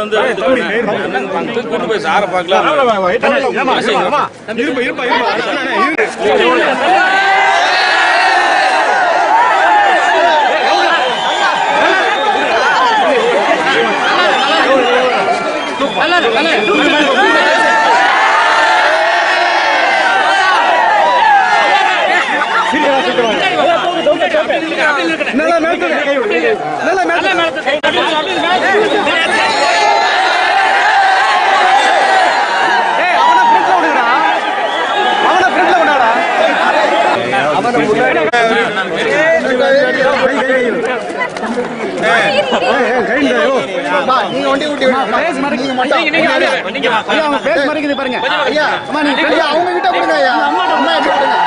வந்து என்னங்க கூட்டு போய் சாரை பார்க்கலாம் நீங்க வண்டி ஊட்டி விடுங்க நீங்க மட்டும் ஐயா அவங்க பேஸ் மறைக்குது பாருங்க ஐயா அம்மா நீங்க ஐயா அவங்க கிட்ட கொடுங்க ஐயா அம்மா அம்மா கிட்ட கொடுங்க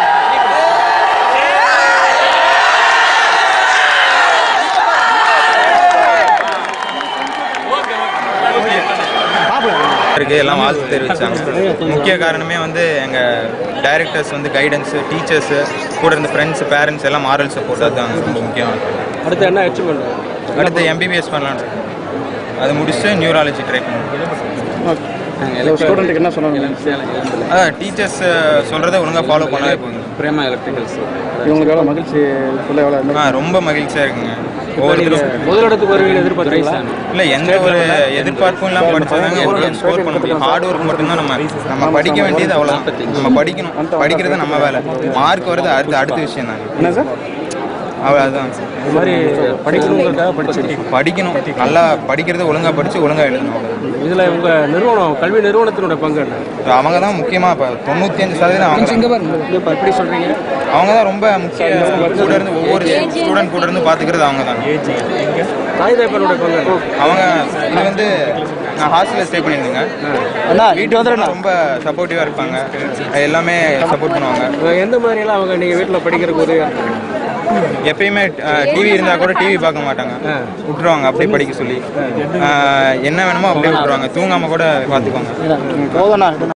இருக்கு எல்லாம் வாழ்த்து தெரிவிச்சாங்க முக்கிய காரணமே வந்து எங்கள் டைரக்டர்ஸ் வந்து கைடன்ஸு டீச்சர்ஸு கூட இருந்த ஃப்ரெண்ட்ஸ் பேரண்ட்ஸ் எல்லாம் மாரல் சப்போர்ட் அதுதான் ரொம்ப முக்கியம் அடுத்து என்ன அச்சீவ்மெண்ட் அடுத்து எம்பிபிஎஸ் பண்ணலான்னு இருக்கேன். அது முடிச்சுட்டு நியூராலஜி ட்ரை பண்ணுவேன் ஸ்டூடெண்ட்டுக்கு என்ன சொன்னாங்க அதான் டீச்சர்ஸ் சொல்கிறத ஒழுங்காக ஃபாலோ பண்ணாலே போதும் பிரேமா எலக்ட்ரிக்கல்ஸ் இவங்களுக்கு எவ்வளோ மகிழ்ச்சி சொல்ல எவ்வளோ ஆ ரொம்ப மகிழ்ச்சியாக இருக்குங்க ஒவ்வொருத்தரும் முதலிடத்துக்கு வருவீங்க எதிர்பார்த்தீங்களா இல்லை எந்த ஒரு எதிர்பார்ப்பும் இல்லாமல் படிச்சாதாங்க எப்படியும் ஸ்கோர் பண்ண முடியும் ஹார்ட் ஒர்க் மட்டும்தான் நம்ம நம்ம படிக்க வேண்டியது அவ்வளோதான் நம்ம படிக்கணும் படிக்கிறது நம்ம வேலை மார்க் வர்றது அடுத்த அடுத்த விஷயம் தாங்க என்ன சார் அவ்வளோதான் இது மாதிரி படிக்கணுங்கிறதுக்காக படிச்சிருக்கீங்க படிக்கணும் நல்லா படிக்கிறத ஒழுங்காக படித்து ஒழுங்காக எழுதணும் அவ்வளவுதான். இதில் உங்கள் நிறுவனம் கல்வி நிறுவனத்தினுடைய பங்கு என்ன So, அவங்க தான் முக்கியமாக இப்போ தொண்ணூற்றி அஞ்சு சதவீதம் அவங்க தான். இப்போ எப்படி சொல்கிறீங்க அவங்க தான் ரொம்ப முக்கிய கூட இருந்து ஒவ்வொரு ஸ்டூடெண்ட் கூட இருந்து பார்த்துக்கிறது அவங்க தான் தாய் தகப்பனுடைய பங்கு என்ன? அவங்க இது வந்து நான் ஹாஸ்டலில் ஸ்டே பண்ணியிருந்தேங்க அண்ணா வீட்டு வந்துடுறேன் ரொம்ப சப்போர்ட்டிவாக இருப்பாங்க எல்லாமே சப்போர்ட் பண்ணுவாங்க அஹ் எந்த மாதிரியெல்லாம் அவங்க நீங்கள் வீட்டில் படிக்கிறதுக்கு உதவியாக இருக்காங்க எப்பயுமே டிவி இருந்தால் கூட டிவி பார்க்க மாட்டாங்க விட்டுருவாங்க அப்படியே படிக்க சொல்லி ஆஹ் என்ன வேணுமோ அப்படியே விட்டுருவாங்க தூங்காமல் கூட பார்த்துக்குவாங்க போதும்ண்ணா